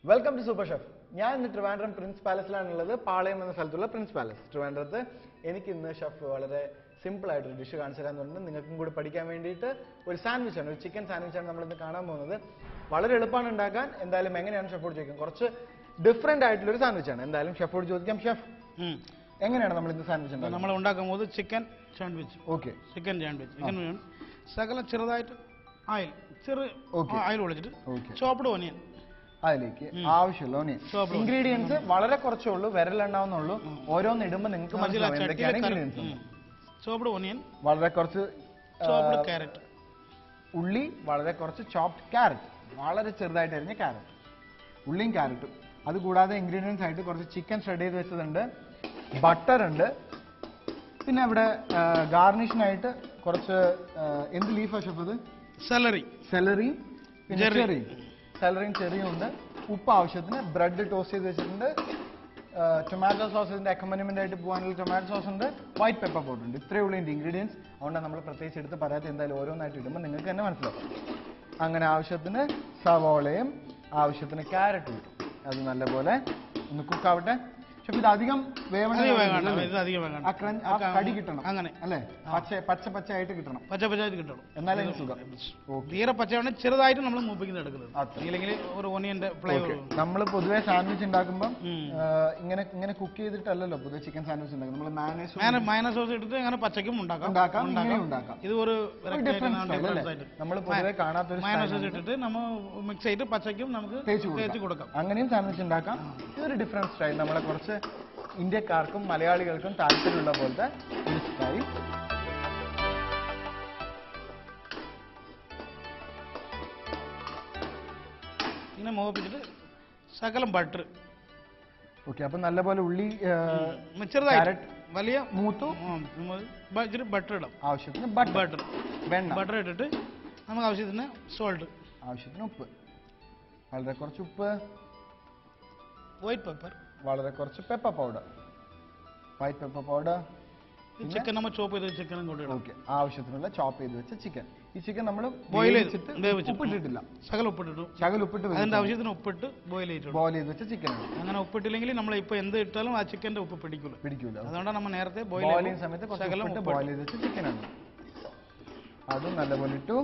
Welcome to super chef ഞാൻ ഇന്ന് Trivandrum Prince പാലസിലാണുള്ളത് പാളയം എന്ന സ്ഥലത്തുള്ള പ്രിൻസ് പാലസ് ട്രിവാൻഡ്രത്ത് എനിക്ക് ഇന്ന് ഷെഫ് വളരെ സിമ്പിൾ ആയിട്ടൊരു ഡിഷ് കാണിച്ചു തരാൻ പറഞ്ഞിട്ട് നിങ്ങൾക്കും കൂടി പഠിക്കാൻ വേണ്ടിയിട്ട് ഒരു സാൻഡ്വിച്ച് ആണ് ഒരു ചിക്കൻ സാൻഡ്വിച്ച് ആണ് നമ്മളിന്ന് കാണാൻ പോകുന്നത് വളരെ എളുപ്പമാണ് ഉണ്ടാക്കാൻ എന്തായാലും എങ്ങനെയാണ് ഷെഫോട് ചോദിക്കാം കുറച്ച് ഡിഫറെന്റ് ആയിട്ടുള്ള ഒരു സാൻഡ്വിച്ച് ആണ് എന്തായാലും ഷെഫോട് ചോദിക്കാം ഷെഫ് എങ്ങനെയാണ് നമ്മൾ ഇന്ന് സാൻഡ്വിച്ച് ഉണ്ടാക്കുന്നത് നമ്മൾ ഉണ്ടാക്കാൻ പോകുന്നത് chicken sandwich okay chicken sandwich chicken വേണം സകല ചെറുതായിട്ട് ആയിൽ ചെറു Okay. ആയിൽ ഒളിച്ചിട്ട് ഓക്കെ ചോപ്ഡ് ഓനിയൻ അതിലേക്ക് ആവശ്യമുള്ള ഓനിയൻ Chopped onion. ഇൻഗ്രീഡിയൻസ് വളരെ കുറച്ചേ ഉള്ളൂ വിരലുണ്ടാവുന്നുള്ളൂ ഓരോന്ന് ഇടുമ്പോൾ നിങ്ങൾക്ക് മനസ്സിലാവും എന്തൊക്കെയാണ് ഇൻഗ്രീഡിയൻസ് ചോപ്ഡ് ഓനിയൻ വളരെ കുറച്ച് ആ, ചോപ്ഡ് ക്യാരറ്റ് ഉള്ളി വളരെ കുറച്ച് ചോപ്ഡ് ക്യാരറ്റ് വളരെ ചെറുതായിട്ട് അരിഞ്ഞ ക്യാരറ്റ് ഉള്ളിയും ക്യാരറ്റും അതുകൂടാതെ ഇൻഗ്രീഡിയൻസ് ആയിട്ട് കുറച്ച് ചിക്കൻ ഷ്രെഡ് ചെയ്ത് വെച്ചതുണ്ട് ബട്ടർ ഉണ്ട് പിന്നെ അവിടെ ഗാർണിഷിനായിട്ട് കുറച്ച് ആ, എന്ത് ലീഫാ ഷെഫ് അത് സെലറി സെലറി പിന്നെ Cherry. ചെറിയും സെലറിയും ചെറിയും ഉണ്ട് ഉപ്പ് ആവശ്യത്തിന് ബ്രെഡ് ടോസ്റ്റ് ചെയ്ത് വെച്ചിട്ടുണ്ട് ടൊമാറ്റോ സോസ് ഇതിന്റെ അക്കമ്പനിമെന്റ് ആയിട്ട് പോകാനുള്ള ടൊമാറ്റോ സോസ് ഉണ്ട് വൈറ്റ് പെപ്പർ പൗഡർ ഉണ്ട് ഇത്രയേ ഉള്ളൂ ഇതിന്റെ ഇൻഗ്രീഡിയൻസ് അതുകൊണ്ട് നമ്മൾ പ്രത്യേകിച്ച് എടുത്ത് പറയാത്ത എന്തായാലും ഓരോന്നായിട്ട് ഇടുമ്പോൾ നിങ്ങൾക്ക് തന്നെ മനസ്സിലാവും അങ്ങനെ ആവശ്യത്തിന് സവോളയും ആവശ്യത്തിന് ക്യാരറ്റും ഇട്ടു അത് നല്ലപോലെ ഒന്ന് കുക്കാവട്ടെ പക്ഷെ ഇത് അധികം വേവണ്ട അധികം വേഗം കാര്യമില്ല, ഇത് അധികം വേഗം ആ crunch, ആ കടി കിട്ടണം അങ്ങനെ അല്ലേ പച്ച പച്ച പച്ചയായിട്ട് കിട്ടണം പച്ച പച്ചയായിട്ട് കിട്ടണം എന്നാലേ അതിന് സുഖം ഓക്കെ തീരെ പച്ചയാണ് ചെറുതായിട്ട് നമ്മൾ മൂപ്പിക്കുന്നത് എടുക്കുന്നത് അത്ര. ഇല്ലെങ്കിൽ ഒരു ഓനിയന്റെ ഫ്ലേവർ നമ്മൾ പൊതുവേ സാൻഡ്വിച്ച് ഉണ്ടാക്കുമ്പോൾ ഇങ്ങനെ ഇങ്ങനെ കുക്ക് ചെയ്തിട്ടല്ലല്ലോ പൊതുവെ ചിക്കൻ സാൻഡ്വിച്ച് ഉണ്ടാക്കും നമ്മൾ മാനേജ് അങ്ങനെ മൈനസ് സോസ് എടുത്ത് അങ്ങനെ പച്ചക്കും ഉണ്ടാക്കാം ഉണ്ടാക്കാം ഇങ്ങനെയും ഉണ്ടാക്കാം ഇത് ഒരു ഡിഫറൻസ് സ്റ്റൈൽ അല്ലേ നമ്മൾ പൊതുവെ കാണാത്തൊരു മൈനസ് സോസ് ഇട്ടിട്ട് നമ്മൾ മിക്സ് ചെയ്തിട്ട് പച്ചക്കും നമുക്ക് തേച്ച് തേച്ച് കൊടുക്കാം കൊടുക്കാം അങ്ങനെയും സാൻഡ്വിച്ച് ഉണ്ടാക്കാം ഇതൊരു ഡിഫറൻറ്റ് സ്റ്റൈൽ നമ്മളെ കുറച്ച് ഇന്ത്യക്കാർക്കും മലയാളികൾക്കും താല്പര്യമുള്ള പോലത്തെ ഒരു സ്റ്റൈൽ ഇങ്ങനെ മൂപ്പിച്ചിട്ട് ശകലം ബട്ടർ ഓക്കെ അപ്പൊ നല്ലപോലെ ഉള്ളി ആ, ചെറുതായിട്ട് Carrot. വലിയ മൂത്തു ഇച്ചിരി ബട്ടർ ഇടാം ആവശ്യത്തിന് ബട്ടർ ബട്ടർ വെണ്ണ ബട്ടർ ഇട്ടിട്ട് നമുക്ക് ആവശ്യത്തിന് സോൾട്ട് ആവശ്യത്തിന് ഉപ്പ് വളരെ കുറച്ച് ഉപ്പ് വൈറ്റ് പെപ്പർ വളരെ കുറച്ച് pepper powder white pepper powder chicken നമ്മൾ ചോപ്പ് ചെയ്ത് ചിക്കനും കൂടി ഇടാം ഓക്കെ ആവശ്യത്തിനുള്ള ചോപ്പ് ചെയ്ത് വെച്ച ചിക്കൻ ഈ ചിക്കൻ നമ്മൾ Boil ചെയ്ത്, വേവിച്ചിട്ട് വേവിച്ചിട്ട്. ഉപ്പിട്ടിട്ടില്ല ശകലം ഉപ്പിട്ടിട്ടു ശകൽ ഉപ്പിട്ട് അതിന്റെ ആവശ്യത്തിന് ഉപ്പിട്ട് ബോയിൽ ചെയ്തിട്ടു ബോയിൽ ചെയ്ത് വെച്ച ചിക്കൻ അങ്ങനെ ഉപ്പിട്ടില്ലെങ്കിൽ നമ്മൾ ഇപ്പൊ എന്ത് ഇട്ടാലും ആ ചിക്കന്റെ ഉപ്പ് പിടിക്കില്ല പിടിക്കൂല അതുകൊണ്ടാണ് നമ്മൾ നേരത്തെ ബോയിൽ ബോയിൽ ചെയ്യുന്ന സമയത്ത് കുറച്ച് ശകലം ഉപ്പിട്ട് ഉപ്പ് ബോയിൽ ചെയ്ത് വെച്ച ചിക്കനാണ് അതും നല്ലപോലെ ഇട്ടു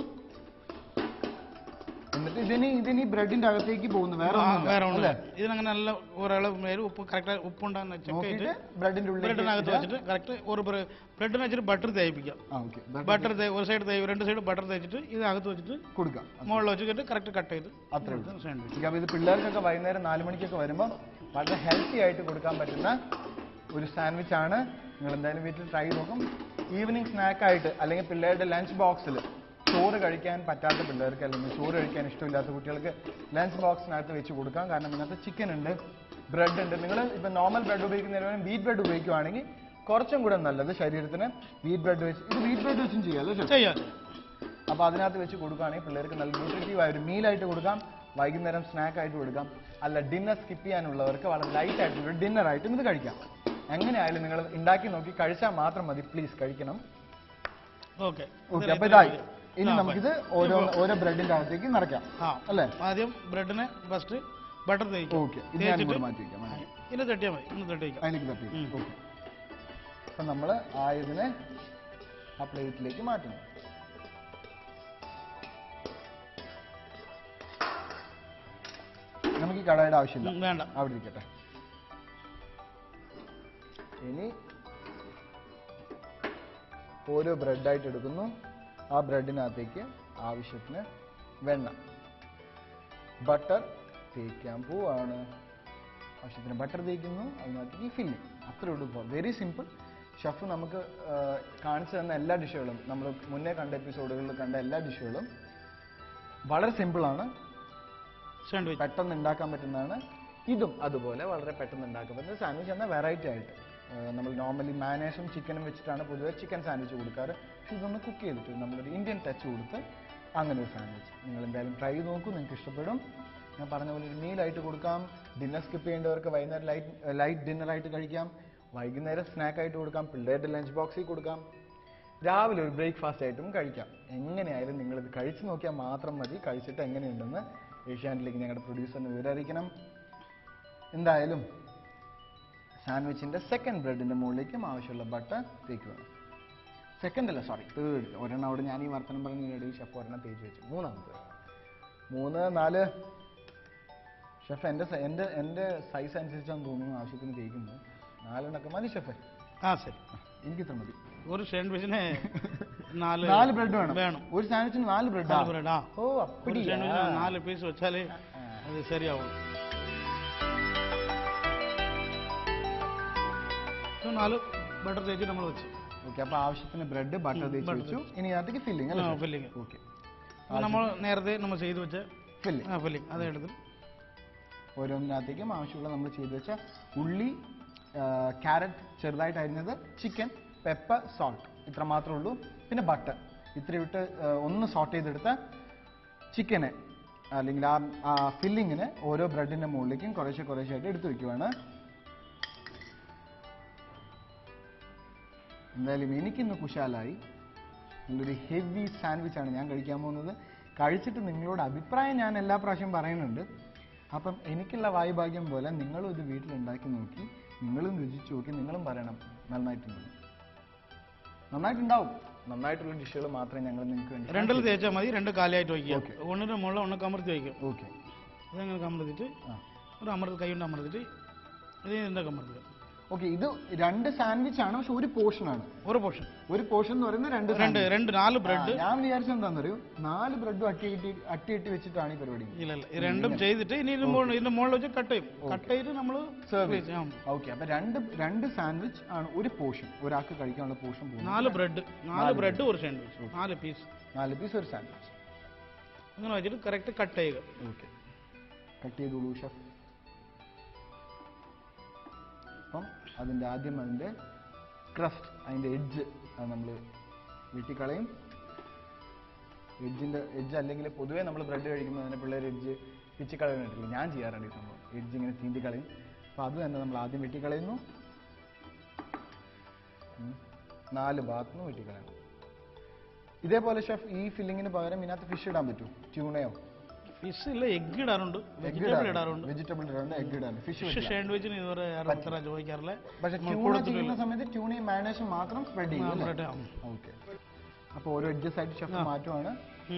എന്നിട്ട് ഇതിന് ഇതിന് ബ്രെഡിന്റെ അകത്തേക്ക് പോകുന്നു വേറെ ആ, ഒന്നുമില്ല, വേറെ ഒന്നുമില്ല അല്ലേ? ഇതിനങ്ങനെ നല്ല ഒരാൾ പേര് ഉപ്പ് കറക്റ്റ് ഉപ്പുണ്ടാകുന്ന ചെക്ക് നോക്കിയിട്ട് ചെയ്തിട്ട് ബ്രെഡിന്റെ ഉള്ളിൽ ബ്രെഡിനകത്ത് വെച്ചിട്ട് കറക്റ്റ് ഒരു ബ്രെഡിന് വെച്ചിട്ട് ബട്ടർ തേപ്പിക്കാം ആ ഓക്കെ ബട്ടർ ഒരു സൈഡ് തേവ് രണ്ട് സൈഡ് ബട്ടർ തേച്ചിട്ട് ഇതിനകത്ത് വെച്ചിട്ട് കൊടുക്കാം മുകളിൽ വെച്ചിട്ട് കറക്റ്റ് കട്ട് ചെയ്ത് അത്രേ ഉള്ളൂ സാൻഡ്വിച്ച് ഓക്കെ, അപ്പൊ ഇത് പിള്ളേർക്കൊക്കെ വൈകുന്നേരം നാല് മണിക്കൊക്കെ വരുമ്പോൾ വളരെ ഹെൽത്തി ആയിട്ട് കൊടുക്കാൻ പറ്റുന്ന ഒരു സാൻഡ്വിച്ച് ആണ് നിങ്ങൾ എന്തായാലും വീട്ടിൽ ട്രൈ നോക്കും ഈവനിങ് സ്നാക്ക് ആയിട്ട് അല്ലെങ്കിൽ പിള്ളേരുടെ ലഞ്ച് ബോക്സിൽ ചോറ് കഴിക്കാൻ പറ്റാത്ത പിള്ളേർക്ക് അല്ലെങ്കിൽ ചോറ് കഴിക്കാൻ ഇഷ്ടമില്ലാത്ത കുട്ടികൾക്ക് ലഞ്ച് ബോക്സിനകത്ത് വെച്ച് കൊടുക്കാം കാരണം ഇതിനകത്ത് ചിക്കൻ ഉണ്ട് ബ്രെഡ് ഉണ്ട് നിങ്ങൾ ഇപ്പൊ നോർമൽ ബ്രെഡ് ഉപയോഗിക്കുന്നതിന് പകരം വീറ്റ് ബ്രെഡ് ഉപയോഗിക്കുവാണെങ്കിൽ കുറച്ചും കൂടെ നല്ലത് ശരീരത്തിന് വീറ്റ് ബ്രെഡ് വെച്ച് ഇത് വീറ്റ് ബ്രെഡ് വെച്ചും ചെയ്യാം അല്ലേ ഷെഫ്? ചെയ്യാം അപ്പോൾ അതിനകത്ത് വെച്ച് കൊടുക്കുകയാണെങ്കിൽ പിള്ളേർക്ക് നല്ല ന്യൂട്രിറ്റീവ് ആയ ഒരു മീലായിട്ട് കൊടുക്കാം വൈകുന്നേരം സ്നാക്ക് ആയിട്ട് കൊടുക്കാം അല്ല ഡിന്നർ സ്കിപ്പ് ചെയ്യാനുള്ളവർക്ക് വളരെ ലൈറ്റ് ആയിട്ടുള്ള ഡിന്നർ ആയിട്ടും ഇത് കഴിക്കാം എങ്ങനെയായാലും നിങ്ങൾ ഉണ്ടാക്കി നോക്കി കഴിച്ചാൽ മാത്രം മതി പ്ലീസ് കഴിക്കണം ഓക്കെ ഓക്കെ അപ്പോൾ ഇതായി ഇനി നമുക്കിത് ഓരോ ഓരോ ബ്രെഡിന്റെ അകത്തേക്ക് നിറയ്ക്കാം ആ അല്ലേ ആദ്യം ബ്രെഡിനെ ഫസ്റ്റ് ബട്ടർ തേക്കും ഓക്കെ ഇത് ഞാൻ കൂടെ മാറ്റി വയ്ക്കാം ആ. ഇന്ന് തട്ടിയാൽ മതി ഇന്ന് തട്ടി വയ്ക്കാം അതിലേക്ക് തട്ടി ഉം. ഓക്കെ അപ്പം നമ്മൾ ആയതിനെ ആ പ്ലേറ്റിലേക്ക് മാറ്റുന്നു നമുക്ക് ഈ കടായുടെ ആവശ്യമില്ല ഉം, വേണ്ട അവിടെ ഇരിക്കട്ടെ ഇനി ഓരോ ബ്രെഡായിട്ട് എടുക്കുന്നു ആ ബ്രെഡിനകത്തേക്ക് ആവശ്യത്തിന് വെണ്ണ ബട്ടർ തേക്കാൻ പോവാണ് ആവശ്യത്തിന് ബട്ടർ തേക്കുന്നു അതിനകത്തേക്ക് ഫില്ലിങ് അത്രേ ഉള്ളൂ ഇപ്പോൾ വെരി സിമ്പിൾ ഷെഫ് നമുക്ക് ആ, കാണിച്ചു തന്ന എല്ലാ ഡിഷുകളും നമ്മൾ മുന്നേ കണ്ട എപ്പിസോഡുകളിൽ കണ്ട എല്ലാ ഡിഷുകളും വളരെ സിമ്പിളാണ് സാൻഡ്വിച്ച് പെട്ടെന്ന് ഉണ്ടാക്കാൻ പറ്റുന്നതാണ് ഇതും അതുപോലെ വളരെ പെട്ടെന്ന് ഉണ്ടാക്കാൻ പറ്റുന്ന സാൻഡ്വിച്ച് എന്ന വെറൈറ്റി ആയിട്ട് ആ, നമ്മൾ നോർമലി മാനേഷും ചിക്കനും വെച്ചിട്ടാണ് പൊതുവെ ചിക്കൻ സാൻഡ്വിച്ച് കൊടുക്കാറ് പക്ഷെ ഇതൊന്ന് കുക്ക് ചെയ്തിട്ട് നമ്മളൊരു ഇന്ത്യൻ ടച്ച് കൊടുത്ത് അങ്ങനെ ഒരു സാൻഡ്വിച്ച് നിങ്ങൾ എന്തായാലും ട്രൈ ചെയ്ത് നോക്കൂ നിങ്ങൾക്ക് ഇഷ്ടപ്പെടും ഞാൻ പറഞ്ഞ പോലെ ഒരു മീലായിട്ട് കൊടുക്കാം ഡിന്നർ സ്കിപ്പ് ചെയ്യേണ്ടവർക്ക് വൈകുന്നേരം ലൈറ്റ് ലൈറ്റ് ഡിന്നറായിട്ട് കഴിക്കാം വൈകുന്നേരം സ്നാക്ക് ആയിട്ട് കൊടുക്കാം പിള്ളേരുടെ ലഞ്ച് ബോക്സിൽ കൊടുക്കാം രാവിലെ ഒരു ബ്രേക്ക്ഫാസ്റ്റ് ആയിട്ടും കഴിക്കാം എങ്ങനെയായാലും നിങ്ങളിത് കഴിച്ചു നോക്കിയാൽ മാത്രം മതി കഴിച്ചിട്ട് എങ്ങനെയുണ്ടെന്ന് ഏഷ്യാനെറ്റിലേക്ക് ഞങ്ങളുടെ പ്രൊഡ്യൂസറിന് വിവരം അറിയിക്കണം എന്തായാലും സാൻഡ്വിച്ചിന്റെ സെക്കൻഡ് ബ്രെഡിന്റെ മുകളിലേക്കും ആവശ്യമുള്ള ബട്ടർ തേക്കുകയാണ് സെക്കൻഡ് അല്ല സോറി തേർഡ് ഒരെണ്ണം അവിടെ ഞാൻ ഈ വർത്തനം പറഞ്ഞ ഇടയിൽ ഷെഫ് ഒരെണ്ണം തേച്ച് വെച്ചു മൂന്നാമത്തെ മൂന്ന് നാല് ഷെഫ് എൻ്റെ സ- എൻ്റെ എൻ്റെ സൈസ് അനുസരിച്ചാണ് തോന്നുന്നു ആവശ്യത്തിന് തേക്കുന്നത് നാലെണ്ണൊക്കെ മതി ഷെഫ് ആ ശരി എനിക്ക് ഇത്ര മതി ഒരു സാൻഡ്വിച്ചിന് നാല് നാല് ബ്രെഡ് വേണം വേണം ഒരു സാൻഡ്വിച്ചിന് നാല് ബ്രെഡ് നാല് ബ്രെഡ് ആ ഓ ഒരു അപ്പടി സാൻഡ്വിച്ചിന് നാല് പീസ് വെച്ചാലേ അത് ശരിയാവും ഇത് നാല് ബട്ടർ തേച്ച് നമ്മൾ വെച്ച് ഓക്കെ അപ്പൊ ആവശ്യത്തിന് ബ്രെഡ് ബട്ടർ തേച്ച് butter വെച്ചു ഇനി അതിലേക്ക് ഫില്ലിംഗ് അല്ലേ ഫില്ലിങ് ഓക്കെ നമ്മൾ നേരത്തെ നമ്മൾ ചെയ്ത് വെച്ച ഫില്ലിംഗ് ആ ഫില്ലിങ് അത് എടുത്ത് ഓരോന്നിനകത്തേക്കും ആവശ്യമുള്ള നമ്മൾ ചെയ്തു വെച്ച ഉള്ളി ക്യാരറ്റ് ചെറുതായിട്ട് അരിഞ്ഞത് ചിക്കൻ പെപ്പർ സോൾട്ട് ഇത്ര മാത്രമേ ഉള്ളൂ പിന്നെ ബട്ടർ ഇത്ര ഇട്ട് ആ, ഒന്ന് സോട്ട് ചെയ്തെടുത്ത ചിക്കനെ അല്ലെങ്കിൽ ആ ആ ഫില്ലിങ്ങിന് ഓരോ ബ്രെഡിന്റെ മുകളിലേക്കും കുറേശ്ശെ കുറേശ്ശെ ആയിട്ട് എടുത്തു വെക്കുവാണ് എന്തായാലും എനിക്കിന്ന് കുശാലായി നല്ലൊരു ഹെവി സാൻഡ്വിച്ച് ആണ് ഞാൻ കഴിക്കാൻ പോകുന്നത് കഴിച്ചിട്ട് നിങ്ങളോട് അഭിപ്രായം ഞാൻ എല്ലാ പ്രാവശ്യം പറയുന്നുണ്ട് അപ്പം എനിക്കുള്ള വായുഭാഗ്യം പോലെ നിങ്ങളും ഇത് വീട്ടിലുണ്ടാക്കി നോക്കി നിങ്ങളും രുചിച്ച് നോക്കി നിങ്ങളും പറയണം നന്നായിട്ടുണ്ട് നന്നായിട്ടുണ്ടാവും നന്നായിട്ടുള്ള ഡിഷുകൾ മാത്രമേ ഞങ്ങൾ നിങ്ങൾക്ക് വേണ്ടി രണ്ടിൽ തേച്ചാൽ മതി രണ്ട് കാലിയായിട്ട് Okay. വയ്ക്കുക ഒന്നിന്റെ മുകളിൽ ഒന്ന് കമർത്തി വയ്ക്കും ഓക്കെ ഇതങ്ങനെ കമർത്തിട്ട് ആ ഒരു അമർത്തി കൈ കൊണ്ട് അമർത്തിട്ട് ഇത് ഇതിന്റെ കമർത്തുക ഓക്കെ ഇത് രണ്ട് സാൻഡ്വിച്ച് ആണ് പക്ഷെ ഒരു പോർഷൻ ആണ് ഒരു പോർഷൻ ഒരു പോർഷൻ എന്ന് പറയുന്നത് രണ്ട് രണ്ട് sandwich. രണ്ട് നാല് ആ, ബ്രെഡ് ഞാൻ വിചാരിച്ചത് എന്താണെന്നറിയോ നാല് ബ്രെഡും അട്ടി കെട്ടി അട്ടി കെട്ടി വെച്ചിട്ടാണ് ഈ പരിപാടി ഇല്ല ഇല്ല ഈ രണ്ടും ചെയ്തിട്ട് ഇനി ഇതിന്റെ മുകളിൽ ഇതിന്റെ മുകളിൽ വെച്ച് കട്ട് ചെയ്യും കട്ട് ചെയ്തിട്ട് നമ്മൾ Service. ഓക്കെ അപ്പൊ രണ്ട് രണ്ട് സാൻഡ്വിച്ച് ആണ് ഒരു പോർഷൻ ഒരാൾക്ക് കഴിക്കാനുള്ള പോർഷൻ പോകുന്നത് നാല് ബ്രെഡ് നാല് ബ്രെഡ് ഒരു സാൻഡ്വിച്ച് നാല് പീസ് നാല് പീസ് ഒരു സാൻഡ്വിച്ച് അങ്ങനെ വെച്ചിട്ട് കറക്റ്റ് കട്ട് ചെയ്യുക ഓക്കെ കട്ട് ചെയ്തോളൂ ഷെഫ് അപ്പം അതിൻ്റെ ആദ്യം അതിൻ്റെ ക്രസ്റ്റ് അതിൻ്റെ എഡ്ജ് അത് നമ്മൾ വെട്ടിക്കളയും എഡ്ജിൻ്റെ എഡ്ജ് അല്ലെങ്കിൽ പൊതുവേ നമ്മൾ ബ്രെഡ് കഴിക്കുമ്പോൾ അതിനെ പിള്ളേർ എഡ്ജ് പിച്ചിക്കളയുന്നിട്ടില്ല ഞാൻ ചെയ്യാറുണ്ട് ഈ സംഭവം എഡ്ജ് ഇങ്ങനെ തീന്തി കളയും അപ്പോൾ അത് തന്നെ നമ്മൾ ആദ്യം വെട്ടിക്കളയുന്നു ഉം. നാല് ഭാഗത്തുനിന്ന് വെട്ടിക്കളയണം ഇതേപോലെ ഷെഫ് ഈ ഫില്ലിങ്ങിന് പകരം ഇതിനകത്ത് ഫിഷ് ഇടാൻ പറ്റും ട്യൂണയോ ഫിഷ് ഇല്ല എഗ് ഇടാറുണ്ട് വെജിറ്റബിൾ ഇടാറുണ്ട് വെജിറ്റബിൾ ഇടാറുണ്ട് എഗ് ഇടാറുണ്ട് ഫിഷ് ഫിഷ് സാൻഡ്വിച്ചിന് ഇതുവരെ ആരും ഉത്തരം ചോദിക്കാറില്ല പക്ഷെ നമ്മൾ ട്യൂണ ചെയ്യുന്ന സമയത്ത് ട്യൂണയും മാനേഷും മാത്രം സ്പ്രെഡ് ചെയ്യും അല്ലേ ബ്രെഡ് ഓക്കെ അപ്പോൾ ഓരോ എഡ്ജസ് ആയിട്ട് ഷെഫ് മാറ്റുവാണ്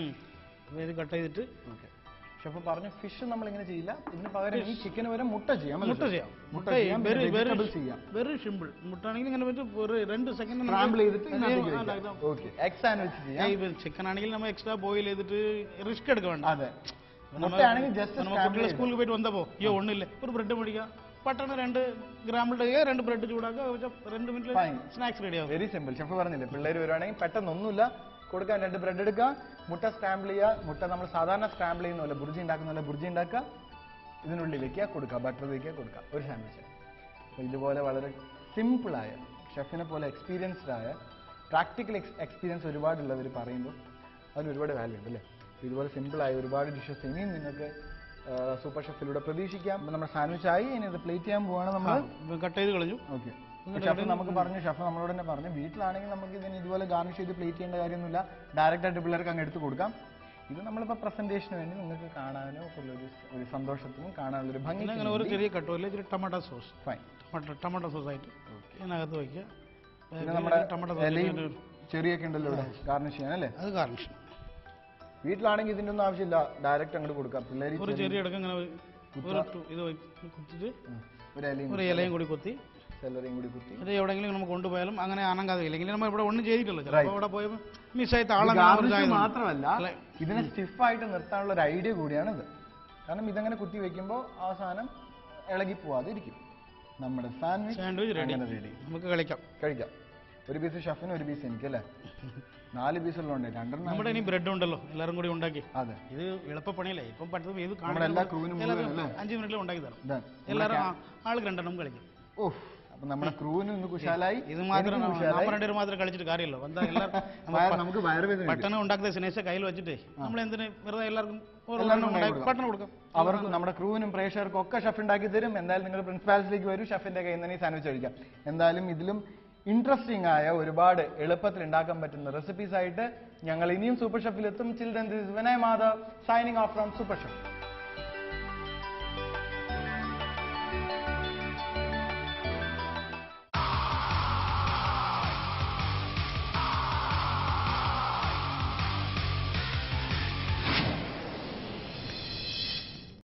ഇത് കട്ട് ചെയ്തിട്ട് ഓക്കെ ഷെഫ് പറഞ്ഞു ഫിഷ് നമ്മൾ ഇങ്ങനെ ചെയ്യില്ല ഇതിന് പകരം ഈ ചിക്കന് വരെ മുട്ട ചെയ്യാം അല്ലേ മുട്ട chef? ചെയ്യാം മുട്ട മുട്ട ചെയ്യാം വെരി വെരി വെജിറ്റബിൾ ചെയ്യാം വെരി സിമ്പിൾ മുട്ടാണെങ്കിൽ ഇങ്ങനെ വെച്ച് ഒരു രണ്ട് സെക്കൻഡ് സ്ക്രാമ്പിൾ ചെയ്തിട്ട് ഓക്കെ എഗ് സാൻഡ്വിച്ച് ചെയ്യാം ചിക്കൻ ആണെങ്കിൽ നമ്മൾ എക്സ്ട്രാ ബോയിൽ ചെയ്തിട്ട് റിസ്ക് എടുக்க വേണ്ട അതെ മുട്ടയാണെങ്കിൽ ജസ്റ്റ് நம்ம കുട്ടികൾ സ്കൂളിൽ പോയിട്ട് വന്നപ്പോ അയ്യോ ഒന്നില്ല ഒരു ബ്രെഡ് മേടിക്കാം പട്ടണ രണ്ട് ഗ്രാമിന്റെ രണ്ട് ബ്രെഡ് ചൂടാക്കുക വെച്ചാ രണ്ട് മിനിറ്റിൽ Fine. സ്നാക്സ് റെഡി ആവും വെരി സിമ്പിൾ ഷെഫ് പറഞ്ഞില്ലേ പിള്ളേർ വരുവാണെങ്കിൽ പെട്ടെന്ന് ഒന്നുമില്ല കൊടുക്കാൻ രണ്ട് ബ്രെഡ് എടുക്കുക മുട്ട സ്ക്രാമ്പിൾ ചെയ്യുക മുട്ട നമ്മൾ സാധാരണ സ്ക്രാമ്പിൾ ചെയ്യുന്ന പോലെ ബുർജി ഉണ്ടാക്കുന്ന പോലെ ബുർജി ഉണ്ടാക്കുക ഇതിനുള്ളിൽ വെക്കുക കൊടുക്കുക ബട്ടർ വെക്കുക കൊടുക്കുക ഒരു സാൻഡ്വിച്ച് അപ്പോൾ ഇതുപോലെ വളരെ സിമ്പിളായ ഷെഫിനെ പോലെ എക്സ്പീരിയൻസ്ഡ് ആയ പ്രാക്ടിക്കൽ എക്സ്പീരിയൻസ് ഒരുപാടുള്ളവർ പറയുമ്പോൾ അതിന് ഒരുപാട് വാല്യൂ ഉണ്ട് അല്ലേ അപ്പോൾ ഇതുപോലെ സിമ്പിളായ ഒരുപാട് ഡിഷസ് ഇനിയും നിങ്ങൾക്ക് സൂപ്പർ ഷെഫിലൂടെ പ്രതീക്ഷിക്കാം അപ്പോൾ നമ്മുടെ സാൻഡ്വിച്ച് ആയി ഇനി ഇത് പ്ലേറ്റ് ചെയ്യാൻ പോവാണ് നമ്മൾ കട്ട് ചെയ്ത് കളഞ്ഞു ഓക്കെ ഷെഫ് നമുക്ക് പറഞ്ഞു ഷെഫ് നമ്മളോട് തന്നെ പറഞ്ഞു വീട്ടിലാണെങ്കിൽ നമുക്ക് ഇതിന് ഇതുപോലെ ഗാർണിഷ് ചെയ്ത് പ്ലേറ്റ് ചെയ്യേണ്ട കാര്യമൊന്നുമില്ല ഡയറക്റ്റ് ആയിട്ട് പിള്ളേർക്ക് അങ്ങ് എടുത്ത് കൊടുക്കാം ഇത് നമ്മളിപ്പോൾ പ്രസന്റേഷന് വേണ്ടി നിങ്ങൾക്ക് കാണാനോ ഒക്കെ ഉള്ള ഒരു ഒരു സന്തോഷത്തിനും കാണാനുള്ള ഒരു ഭംഗി പിന്നെ അങ്ങനെ ഒരു ചെറിയ കട്ടോല്ല ഇച്ചിരി tomato sauce fine tomato tomato sauce ആയിട്ട് ഇതിനകത്ത് വയ്ക്കുക പിന്നെ നമ്മുടെ ടൊമാറ്റോ ഇലയും സോസ് ചെറിയൊക്കെ ഉണ്ടല്ലോ ഇവിടെ ഗാർണിഷ് ചെയ്യാൻ അല്ലേ അത് ഗാർണിഷ് വീട്ടിലാണെങ്കിൽ ഇതിന്റെ ഒന്നും ആവശ്യമില്ല ഡയറക്റ്റ് അങ്ങോട്ട് കൊടുക്കാം പിള്ളേർ ഒരു ചെറിയ അടക്കം ഇങ്ങനെ ഒരു ടു- ഇത് വെച്ച് കുത്തിട്ട് ഒരു ഇലയും ഒരു ഇലയും കൂടി കുത്തി സെല്ലറിയും കൂടി കുത്തി ഇത് എവിടെയെങ്കിലും നമുക്ക് കൊണ്ടുപോയാലും അങ്ങനെ അനങ്ങാതെ ഇല്ലെങ്കിൽ നമ്മൾ ഇവിടെ ഒന്നും ചെയ്തിട്ടില്ല ചിലപ്പോൾ ഇവിടെ പോയപ്പോൾ മിസ്സായി താളം കാണാൻ ഒരു ഗാർണിഷ് സാധ്യത ഉണ്ട്. മാത്രമല്ല അല്ലെ? ഇതിനെ സ്റ്റിഫായിട്ട് നിർത്താനുള്ള ഒരു ഐഡിയ കൂടിയാണിത് കാരണം ഇതങ്ങനെ കുത്തി വെക്കുമ്പോൾ അവസാനം ഇളകി പോവാതെ ഇരിക്കും നമ്മുടെ സാൻഡ്വിച്ച് സാൻഡ്വിച്ച് റെഡി അങ്ങനെ റെഡി നമുക്ക് കളിക്കാം കഴിക്കാം ഒരു പീസ് ഷെഫിന് ഒരു പീസ് എനിക്ക് അല്ലേ നാല് പീസുള്ളതുണ്ട് രണ്ടെണ്ണം നമ്മുടെ ഇനി ബ്രെഡ് ഉണ്ടല്ലോ എല്ലാവരും കൂടി ഉണ്ടാക്കി അതെ ഇത് എളുപ്പപ്പണിയല്ലേ ഇപ്പം പറ്റും ഇത് നമ്മുടെ എല്ലാ ക്രൂവിനും എല്ലാവരും മുഴുവൻ അല്ലേ? അഞ്ച് മിനിറ്റിൽ ഉണ്ടാക്കി തരാം Done. എല്ലാവരും ആ- ആൾക്ക് രണ്ടെണ്ണം കളിക്കും ഓഹ് അപ്പൊ നമ്മുടെ ക്രൂവിന് ഒന്ന് കുശാലായി ഇത് മാത്രം എനിക്കും നമ്മൾ കുശാലായി. രണ്ടുപേരും മാത്രം കളിച്ചിട്ട് കാര്യമല്ലോ എന്താ എല്ലാവരും വയറ് നമുക്ക് വയറുവേദന ഉണ്ട്. പട്ടണം ഉണ്ടാക്കുന്ന സ്നേഹിച്ച കയ്യിൽ വെച്ചിട്ടേ നമ്മൾ എന്തിന് വെറുതെ എല്ലാവർക്കും ഓരോ എല്ലാവർക്കും ഉണ്ടാക്കി കൊടുക്കാം. പട്ടണം കൊടുക്കാം അവർക്ക് നമ്മുടെ ക്രൂവിനും പ്രേക്ഷകർക്കും ഒക്കെ ഷെഫ് ഉണ്ടാക്കി തരും എന്തായാലും നിങ്ങൾ പ്രിൻസിപ്പാലിറ്റിയിലേക്ക് വരും ഷെഫിന്റെ കയ്യിൽ നിന്ന് സാൻഡ്വിച്ച് കഴിക്കാം എന്തായാലും ഇതിലും ഇൻട്രസ്റ്റിംഗ് ആയ ഒരുപാട് എളുപ്പത്തിൽ ഉണ്ടാക്കാൻ പറ്റുന്ന റെസിപ്പീസ് ആയിട്ട് ഞങ്ങൾ ഇനിയും സൂപ്പർ ഷെഫിൽ എത്തും children Vinay Madhav signing off from super chef